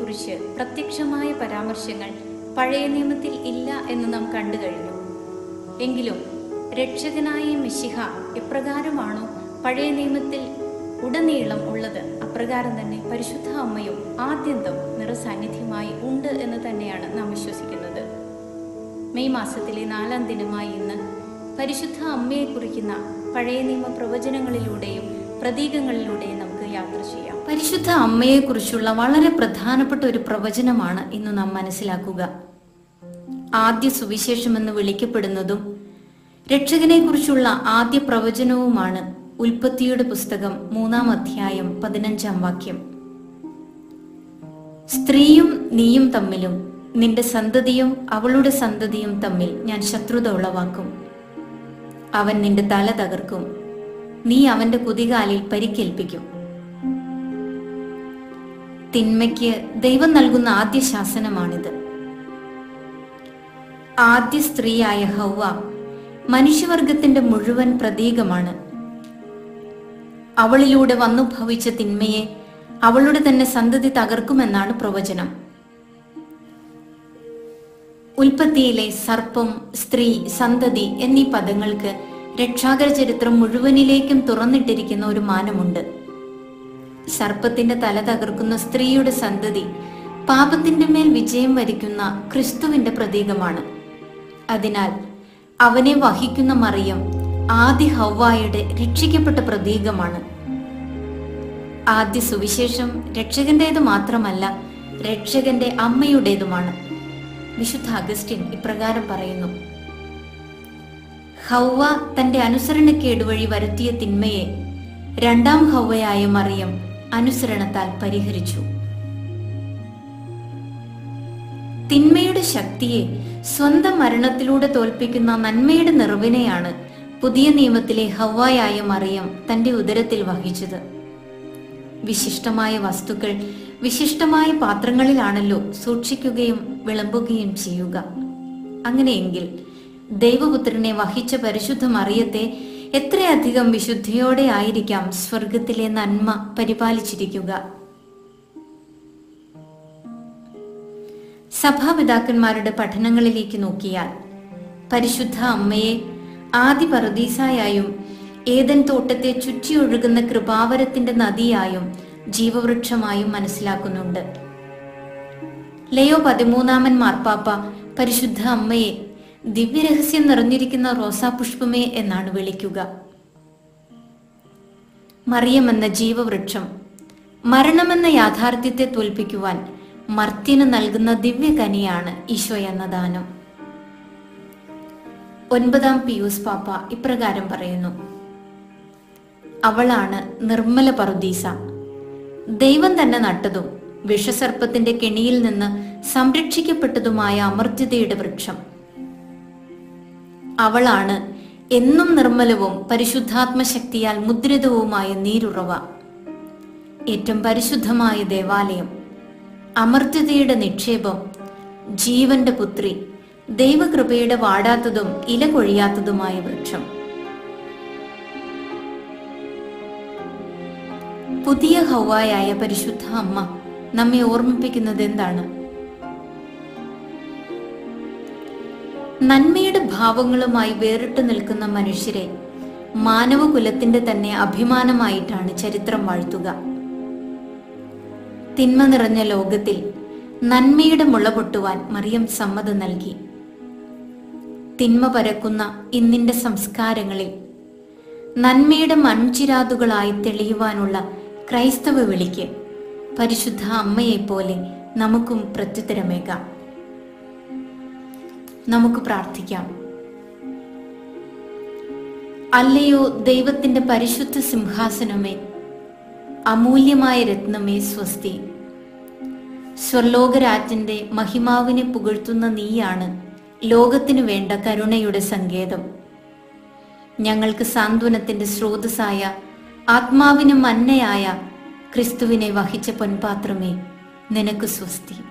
കുറിച്ച് പ്രത്യക്ഷമായ പരാമർശങ്ങൾ പഴയ നിയമത്തിൽ ഇല്ല എന്ന് നാം കണ്ടു കഴിഞ്ഞു എങ്കിലും രക്ഷകനായ മിശിഹ എപ്രകാരമാണോ പഴയ നിയമത്തിൽ ഉടനീളം ഉള്ളത് അപ്രകാരം തന്നെ പരിശുദ്ധ അമ്മയും ആദ്യന്തം നിറസാന്നിധ്യമായി ഉണ്ട് എന്ന് തന്നെയാണ് നാം വിശ്വസിക്കുന്നത് മെയ് മാസത്തിലെ നാലാം ദിനമായി ഇന്ന് പരിശുദ്ധ അമ്മയെ കുറിക്കുന്ന പഴയ നിയമ പ്രവചനങ്ങളിലൂടെയും പ്രതീകങ്ങളിലൂടെയും നമുക്ക് യാത്ര ചെയ്യാം പരിശുദ്ധ അമ്മയെക്കുറിച്ചുള്ള വളരെ പ്രധാനപ്പെട്ട ഒരു പ്രവചനമാണ് ഇന്ന് നാം മനസ്സിലാക്കുക ആദ്യ സുവിശേഷമെന്ന് വിളിക്കപ്പെടുന്നതും രക്ഷകനെക്കുറിച്ചുള്ള ആദ്യ പ്രവചനവുമാണ് ഉൽപ്പത്തിയുടെ പുസ്തകം മൂന്നാം അധ്യായം പതിനഞ്ചാം വാക്യം സ്ത്രീയും നീയും തമ്മിലും നിന്റെ സന്തതിയും അവളുടെ സന്തതിയും തമ്മിൽ ഞാൻ ശത്രുത ഉളവാക്കും അവൻ നിന്റെ തല തകർക്കും നീ അവന്റെ കുതികാലിൽ പരിക്കേൽപ്പിക്കും തിന്മയ്ക്ക് ദൈവം നൽകുന്ന ആദ്യ ശാസനമാണിത് ആദ്യ സ്ത്രീയായ ഹൗവ മനുഷ്യവർഗത്തിന്റെ മുഴുവൻ പ്രതീകമാണ് അവളിലൂടെ വന്നു ഭവിച്ച തിന്മയെ അവളുടെ തന്നെ സന്തതി തകർക്കുമെന്നാണ് പ്രവചനം ഉൽപ്പത്തിയിലെ സർപ്പം സ്ത്രീ സന്തതി എന്നീ പദങ്ങൾക്ക് രക്ഷാകര ചരിത്രം മുഴുവനിലേക്കും തുറന്നിട്ടിരിക്കുന്ന ഒരു മാനമുണ്ട് സർപ്പത്തിന്റെ തല തകർക്കുന്ന സ്ത്രീയുടെ സന്തതി പാപത്തിന്റെ മേൽ വിജയം വരിക്കുന്ന ക്രിസ്തുവിന്റെ പ്രതീകമാണ് അതിനാൽ അവനെ വഹിക്കുന്ന മറിയം ആദ്യ ഹൗവായുടെ രക്ഷിക്കപ്പെട്ട പ്രതീകമാണ് ആദ്യ സുവിശേഷം രക്ഷകന്റേത് മാത്രമല്ല രക്ഷകന്റെ അമ്മയുടേതുമാണ് വിശുദ്ധ അഗസ്റ്റിൻ ഇപ്രകാരം പറയുന്നു ഹൗവ തന്റെ അനുസരണക്കേട് വഴി വരുത്തിയ തിന്മയെ രണ്ടാം ഹൗവയായ മറിയം അനുസരണത്താൽ പരിഹരിച്ചു തിന്മയുടെ ശക്തിയെ സ്വന്തം മരണത്തിലൂടെ തോൽപ്പിക്കുന്ന നന്മയുടെ നിറവിനെയാണ് പുതിയ നിയമത്തിലെ ഹവ്വായായ മറിയം തന്റെ ഉദരത്തിൽ വഹിച്ചത് വിശിഷ്ടമായ വസ്തുക്കൾ വിശിഷ്ടമായ പാത്രങ്ങളിലാണല്ലോ സൂക്ഷിക്കുകയും വിളമ്പുകയും ചെയ്യുക അങ്ങനെയെങ്കിൽ ദൈവപുത്രനെ വഹിച്ച പരിശുദ്ധ മറിയത്തെ എത്രയധികം വിശുദ്ധിയോടെ ആയിരിക്കാം സ്വർഗത്തിലെ നന്മ പരിപാലിച്ചിരിക്കുക സഭാപിതാക്കന്മാരുടെ പഠനങ്ങളിലേക്ക് നോക്കിയാൽ പരിശുദ്ധ അമ്മയെ ആദി പറുദീസായായും ഏതൻ തോട്ടത്തെ ചുറ്റിയൊഴുകുന്ന കൃപാവരത്തിന്റെ നദിയായും ജീവവൃക്ഷമായും മനസ്സിലാക്കുന്നുണ്ട് ലയോ പതിമൂന്നാമൻ മാർപ്പാപ്പ പരിശുദ്ധ അമ്മയെ ദിവ്യരഹസ്യം നിറഞ്ഞിരിക്കുന്ന റോസാപുഷ്പമേ എന്നാണ് വിളിക്കുക മറിയം എന്ന ജീവവൃക്ഷം മരണമെന്ന യാഥാർത്ഥ്യത്തെ തോൽപ്പിക്കുവാൻ മർത്യന് നൽകുന്ന ദിവ്യകനിയാണ് ഈശോ എന്ന ദാനം ഒൻപതാം പിയൂസ് പാപ്പ ഇപ്രകാരം പറയുന്നു അവളാണ് നിർമ്മല പറുദീസ ദൈവം തന്നെ നട്ടതും വിഷസർപ്പത്തിന്റെ കെണിയിൽ നിന്ന് സംരക്ഷിക്കപ്പെട്ടതുമായ അമർത്യതയുടെ വൃക്ഷം അവളാണ് എന്നും നിർമ്മലവും പരിശുദ്ധാത്മശക്തിയാൽ മുദ്രിതവുമായ നീരുറവ ഏറ്റവും പരിശുദ്ധമായ ദേവാലയം അമർത്യതയുടെ നിക്ഷേപം ജീവന്റെ പുത്രി ദൈവകൃപയുടെ വാടാത്തതും ഇല കൊഴിയാത്തതുമായ വൃക്ഷം പുതിയ ഹൗവായായ പരിശുദ്ധ അമ്മ നമ്മെ ഓർമ്മിപ്പിക്കുന്നത് എന്താണ് നന്മയുടെ ഭാവങ്ങളുമായി വേറിട്ട് നിൽക്കുന്ന മനുഷ്യരെ മാനവകുലത്തിന്റെ തന്നെ അഭിമാനമായിട്ടാണ് ചരിത്രം വാഴ്ത്തുക തിന്മ നിറഞ്ഞ ലോകത്തിൽ നന്മയുടെ മുള പൊട്ടുവാൻ മറിയം സമ്മതം നൽകി തിന്മ പരക്കുന്ന ഇന്നിന്റെ സംസ്കാരങ്ങളിൽ നന്മയുടെ മൺചിരാതുകളായി തെളിയുവാനുള്ള ക്രൈസ്തവ വിളിക്ക് പരിശുദ്ധ അമ്മയെപ്പോലെ നമുക്കും പ്രത്യുത്തരമേകാം നമുക്ക് പ്രാർത്ഥിക്കാം അല്ലയോ ദൈവത്തിന്റെ പരിശുദ്ധ സിംഹാസനമേ അമൂല്യമായ രത്നമേ സ്വസ്തി സ്വർലോകരാജന്റെ മഹിമാവിനെ പുകഴ്ത്തുന്ന നീയാണ് ലോകത്തിനു വേണ്ട കരുണയുടെ സങ്കേതം ഞങ്ങൾക്ക് സാന്ത്വനത്തിന്റെ സ്രോതസ്സായ ആത്മാവിന് മന്നയായ ക്രിസ്തുവിനെ വഹിച്ച പൊൻപാത്രമേ നിനക്ക് സ്വസ്തി